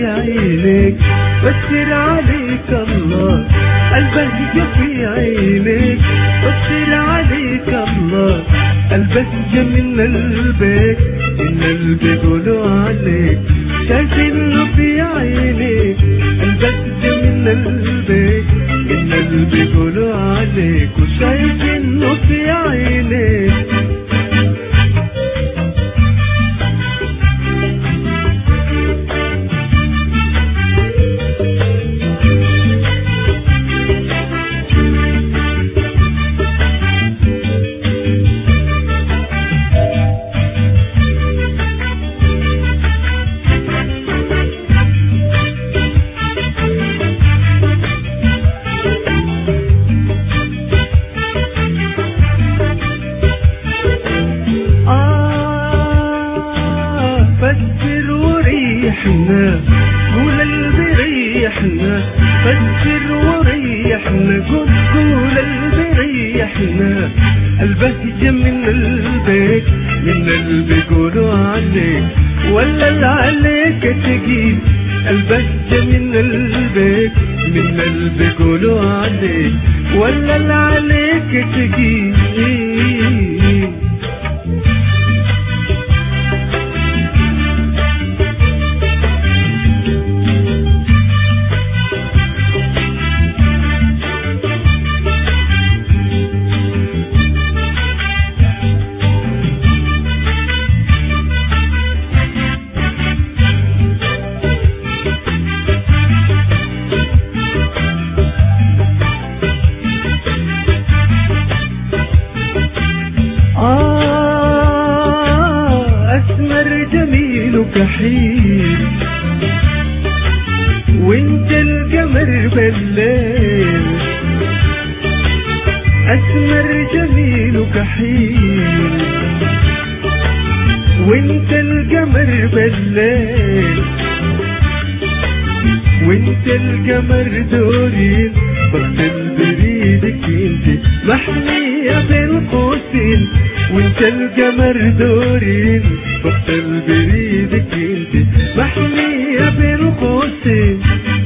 في عينك بشر عليك الله البهجة في عينك بشر عليك الله البهجة من قلبك إن قلبي يقولوا عليك شايف إنه في عينك البهجة من قلبك إن قلبي يقولوا عليك وشايف إنه في عينك آه فسر وريحنا قول قلبي ريحنا فسر وريحنا قول قول قلبي ريحنا البهجة من قلبك من قلبي قولوا عليك ولا اللي عليك تجيب البهجة من قلبك من قلبي قولوا عليك ولا اللي عليك تجيب آه أسمر جميلك حين وانت القمر بالليل أسمر جميلك حين وانت القمر بالليل وانت القمر دورين بغسل بريدك انت محمية بين قوسين وانت القمر دورين بغسل بريدك انت محمية بين قوسين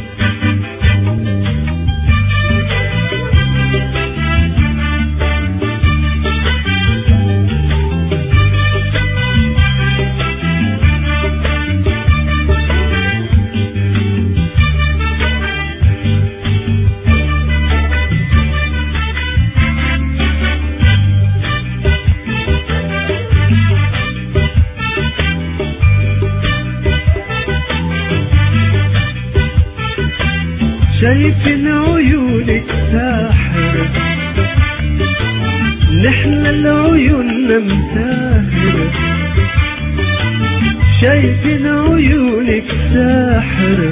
شايفين عيونك ساحرة نحن العيون مساهرة شايفين عيونك ساحرة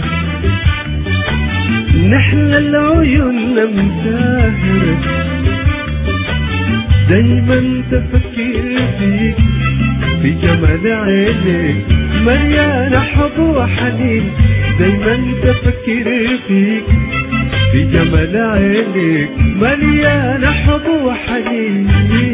نحن العيون مساهرة دايما تفكر فيك في جمال عينك مليانة حب وحنين دايما تفكر فيك في جمال عينك مليانة حب وحنين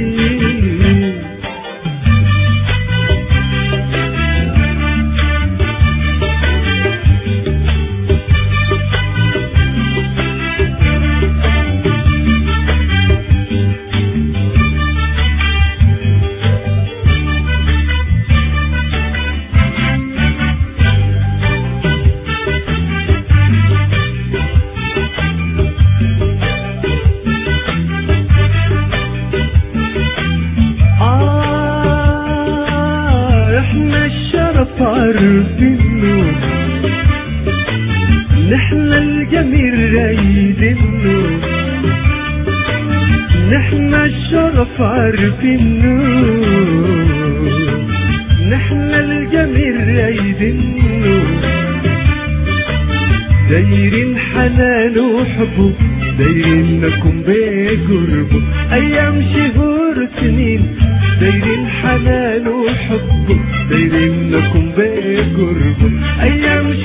آه احنا الشرف عارفينه نحن الجميل رايدينه نحن الشرف عارفينه نحن الجميل رايدينه دايرين حنان وحبه دايرين نكون بقربه ايام شهور سنين دايرين حنان وحبه دايرين نكون بقربه ايام